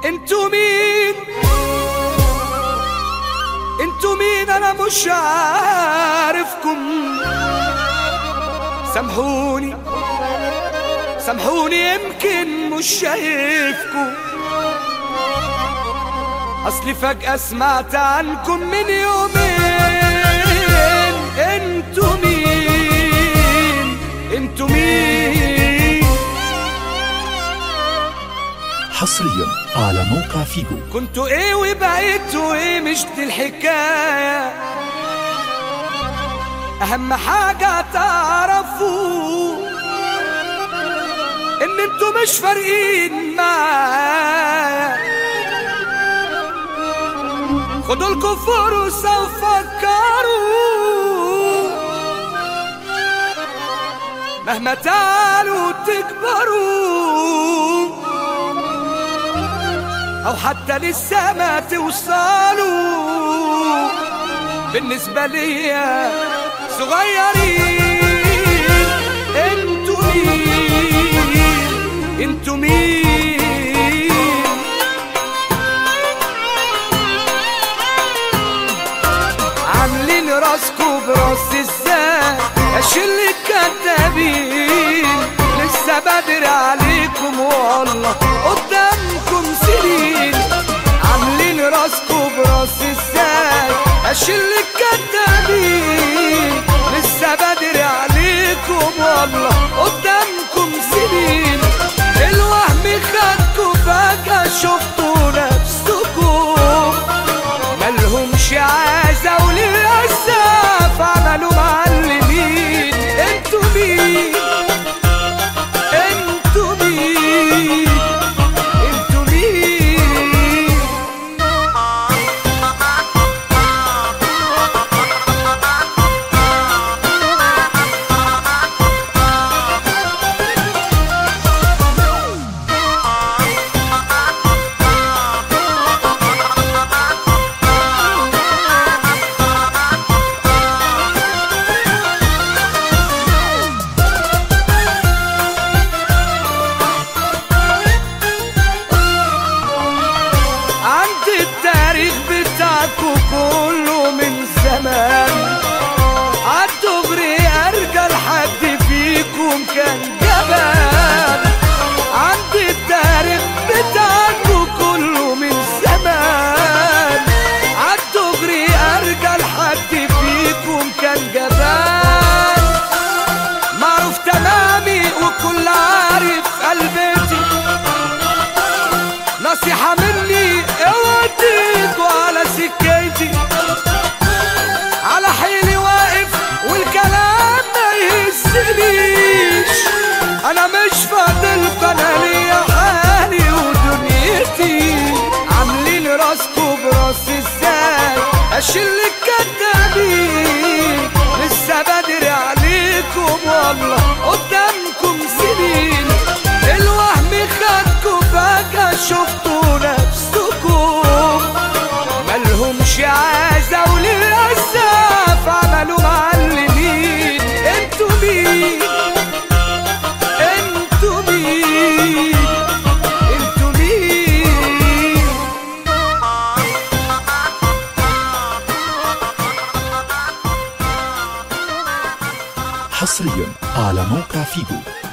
انتوا مين انتوا مين انا مش عارفكم سامحوني سامحوني يمكن مش شايفكم اصلي فجأة سمعت عنكم من يومين انتوا مين انتوا مين حصريا على موقع فيجو كنتوا ايه وبقيتوا ايه مش دي الحكاية اهم حاجة تعرفوا ان انتوا مش فارقين معايا خدوا لكم فرصة وفكروا مهما تعالوا تكبروا او حتى لسه ما توصلوا بالنسبة ليا صغيرين انتوا مين انتوا مين عاملين راسكوا براس ازاي اشيل الكدابين لسه بدري عليكم والله قدامكم سنين عاملين راسكوا براس ازاي اشيل الكدابين لسه بدري عليكم والله قدامكم سنين الوهم خدكوا فجأة شفتوا نفسكم ملهمش عازة وللأسف عملوا معلمين انتوا مين انتوا مين انتوا مين عندي التاريخ بتاعكو كله من زمان عالدغري ارجى لحد فيكم كان جبان عندي التاريخ بتاعكو كله من زمان عالدغري ارجى لحد فيكم كان جبان معروف تمامي وكل عارف قلبتي نصيحة مني اوعى تيجوا على سكتي على حيلي واقف والكلام ما يهزنيش انا مش فاضلكم انا ليا حالي ودنيتي عاملين راسكوا براس ازاي اشيل الكدابين لسه بدري عليكم والله قدامكم سنين الوهم خدكم فجأة شفتوا نفسكم ملهمش عازة وللأسف عملوا معلمين انتوا مين انتوا مين انتوا مين حصريا على موقع فيجو